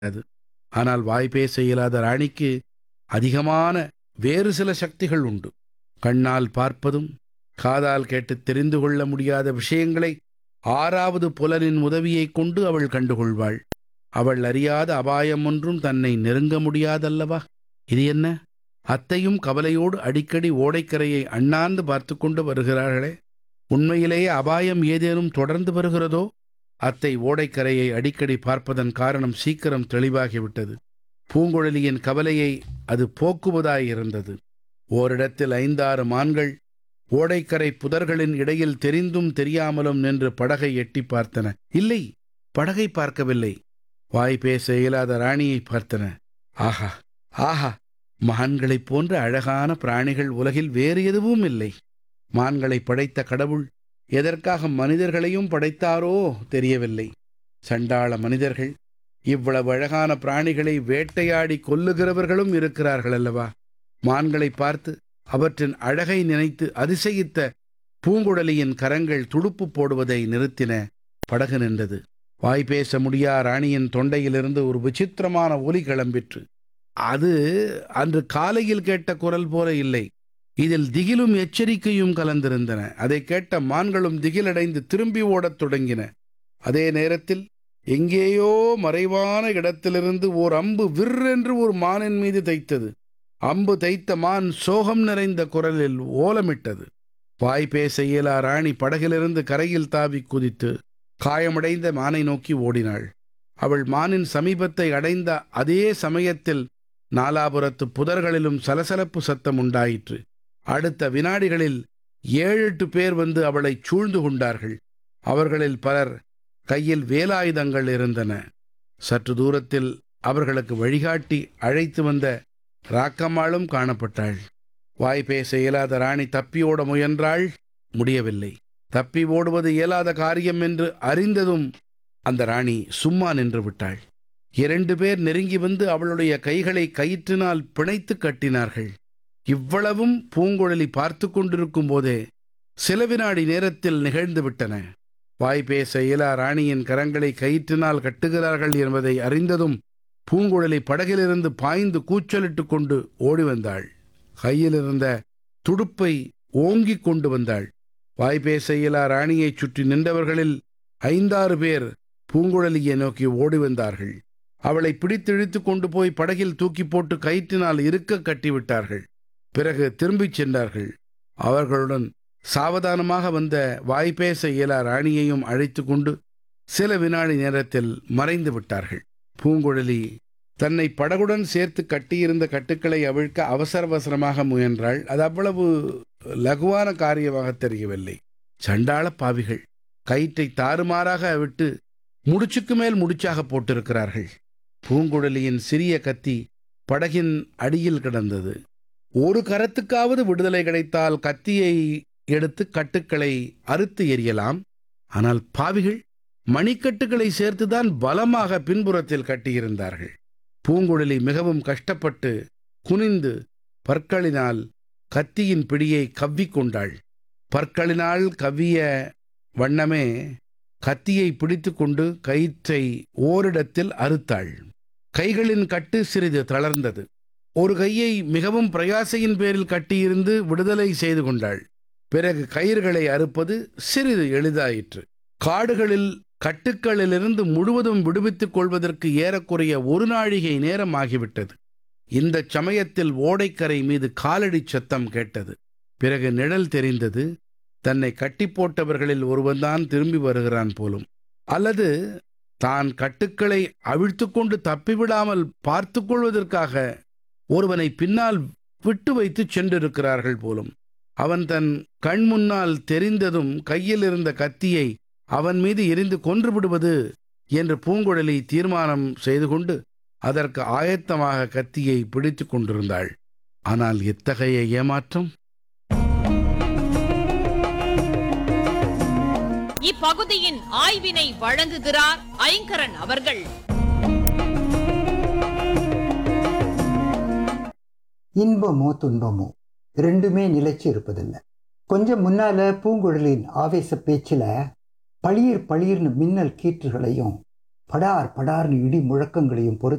அது ஆனால் வாய் பேச இயலாத ராணிக்கு அதிகமான வேறு சில சக்திகள் உண்டு கண்ணால் பார்ப்பதும் காதால் கேட்டுத் தெரிந்து கொள்ள முடியாத விஷயங்களை ஆறாவது புலனின் உதவியைக் கொண்டு அவள் கண்டுகொள்வாள் அவள் அறியாத அபாயம் ஒன்றும் தன்னை நெருங்க முடியாதல்லவா இது என்ன அத்தையும் கவலையோடு அடிக்கடி ஓடைக்கரையை அண்ணாந்து பார்த்து கொண்டு வருகிறார்களே உண்மையிலேயே அபாயம் ஏதேனும் தொடர்ந்து வருகிறதோ அத்தை ஓடைக்கரையை அடிக்கடி பார்ப்பதன் காரணம் சீக்கிரம் தெளிவாகிவிட்டது பூங்குழலியின் கவலையை அது போக்குவதாயிருந்தது ஓரிடத்தில் ஐந்தாறு மான்கள் ஓடைக்கரை புதர்களின் இடையில் தெரிந்தும் தெரியாமலும் நின்று படகை எட்டி பார்த்தன இல்லை படகை பார்க்கவில்லை வாய் பேச இயலாத ராணியை பார்த்தன ஆஹா ஆஹா மான்களைப் போன்ற அழகான பிராணிகள் உலகில் வேறு எதுவும் இல்லை மான்களை படைத்த கடவுள் எதற்காக மனிதர்களையும் படைத்தாரோ தெரியவில்லை சண்டாள மனிதர்கள் இவ்வளவு அழகான பிராணிகளை வேட்டையாடி கொல்லுகிறவர்களும் இருக்கிறார்கள் அல்லவா மான்களை பார்த்து அவற்றின் அழகை நினைத்து அதிசயித்த பூங்குழலியின் கரங்கள் துடுப்பு போடுவதை நிறுத்தின படகு நின்றது வாய் பேச முடியா ராணியின் தொண்டையிலிருந்து ஒரு விசித்திரமான ஒலி கிளம்பிற்று அது அன்று காலையில் கேட்ட குரல் போல இல்லை இதில் திகிலும் எச்சரிக்கையும் கலந்திருந்தன அதை கேட்ட மான்களும் திகிலடைந்து திரும்பி ஓடத் தொடங்கின அதே நேரத்தில் எங்கேயோ மறைவான இடத்திலிருந்து ஓர் அம்பு விற்றென்று ஒரு மானின் மீது தைத்தது அம்பு தைத்த மான் சோகம் நிறைந்த குரலில் ஓலமிட்டது வாய் பேச இயலா ராணி படகிலிருந்து கரையில் தாவி குதித்து காயமடைந்த மானை நோக்கி ஓடினாள் அவள் மானின் சமீபத்தை அடைந்த அதே சமயத்தில் நாலாபுரத்து புதர்களிலும் சலசலப்பு சத்தம் உண்டாயிற்று அடுத்த வினாடிகளில் ஏழு எட்டு பேர் வந்து அவளை சூழ்ந்து கொண்டார்கள் அவர்களில் பலர் கையில் வேலாயுதங்கள் இருந்தன சற்று தூரத்தில் அவர்களுக்கு வழிகாட்டி அழைத்து வந்த ராக்கம்மாளும் காணப்பட்டாள் வாய் பேச இயலாத ராணி தப்பியோட முயன்றாள் முடியவில்லை தப்பி ஓடுவது இயலாத காரியம் என்று அறிந்ததும் அந்த ராணி சும்மா நின்று விட்டாள் இரண்டு பேர் நெருங்கி வந்து அவளுடைய கைகளை கயிற்றினால் பிணைத்து கட்டினார்கள் இவ்வளவும் பூங்குழலி பார்த்து கொண்டிருக்கும் போதே சில வினாடி நேரத்தில் நிகழ்ந்து விட்டன வாய் பேச இயலா ராணியின் கரங்களை கயிற்றினால் கட்டுகிறார்கள் என்பதை அறிந்ததும் பூங்குழலி படகிலிருந்து பாய்ந்து கூச்சலிட்டு கொண்டு ஓடி வந்தாள் கையில் இருந்த துடுப்பை ஓங்கிக் கொண்டு வந்தாள் வாய் பேச இயலா ராணியைச் சுற்றி நின்றவர்களில் ஐந்தாறு பேர் பூங்குழலியை நோக்கி ஓடி வந்தார்கள் அவளை பிடித்து இழுத்து கொண்டு போய் படகில் தூக்கி போட்டு கயிற்றினால் இருக்க கட்டிவிட்டார்கள் பிறகு திரும்பிச் சென்றார்கள் அவர்களுடன் சாவதானமாக வந்த வாய்ப்பேச இயலா ராணியையும் அழைத்து கொண்டு சில வினாடி நேரத்தில் மறைந்து விட்டார்கள் பூங்குழலி தன்னை படகுடன் சேர்த்து கட்டியிருந்த கட்டுக்களை அவிழ்க்க அவசர அவசரமாக முயன்றாள் அது அவ்வளவு லகுவான காரியமாக தெரியவில்லை சண்டாள பாவிகள் கயிற்றை தாறுமாறாக விட்டு முடிச்சுக்கு மேல் முடிச்சாக போட்டிருக்கிறார்கள் பூங்குழலியின் சிறிய கத்தி படகின் அடியில் கிடந்தது ஒரு கரத்துக்காவது விடுதலை கிடைத்தால் கத்தியை எடுத்து கட்டுக்களை அறுத்து எறியலாம் ஆனால் பாவிகள் மணிக்கட்டுகளை சேர்த்துதான் பலமாக பின்புறத்தில் கட்டியிருந்தார்கள் பூங்குழலி மிகவும் கஷ்டப்பட்டு குனிந்து பற்களினால் கத்தியின் பிடியை கவ்விக்கொண்டாள் பற்களினால் கவ்விய வண்ணமே கத்தியை பிடித்து கொண்டு கயிற்றை ஓரிடத்தில் அறுத்தாள் கைகளின் கட்டு சிறிது தளர்ந்தது ஒரு கையை மிகவும் பிரயாசையின் பேரில் கட்டியிருந்து விடுதலை செய்து கொண்டாள் பிறகு கயிறுகளை அறுப்பது சிறிது எளிதாயிற்று காடுகளில் கட்டுக்களிலிருந்து முழுவதும் விடுவித்துக் கொள்வதற்கு ஏறக்குறைய ஒரு நாழிகை நேரம் ஆகிவிட்டது இந்த சமயத்தில் ஓடைக்கரை மீது காலடி சத்தம் கேட்டது பிறகு நிழல் தெரிந்தது தன்னை கட்டி போட்டவர்களில் ஒருவன்தான் திரும்பி வருகிறான் போலும் அல்லது தான் கட்டுக்களை அவிழ்த்து கொண்டு தப்பிவிடாமல் பார்த்து கொள்வதற்காக ஒருவனை பின்னால் விட்டு வைத்து சென்றிருக்கிறார்கள் போலும் அவன் தன் கண் முன்னால் தெரிந்ததும் கையில் இருந்த கத்தியை அவன் மீது எரிந்து கொன்று விடுவது என்று பூங்குழலி தீர்மானம் செய்து கொண்டு அதற்கு ஆயத்தமாக கத்தியை பிடித்து கொண்டிருந்தாள் ஆனால் எத்தகைய ஏமாற்றம் இப்பகுதியின் ஆய்வினை வழங்குகிறார் ஐங்கரன் அவர்கள் இன்பமோ துன்பமோ ரெண்டுமே நிலைச்சு இருப்பதில்லை கொஞ்சம் முன்னால பூங்குழலின் ஆவேச பேச்சில் பளிர் பளிர்னு மின்னல் கீற்றுகளையும் படார் படார்னு இடி முழக்கங்களையும் பொறுத்து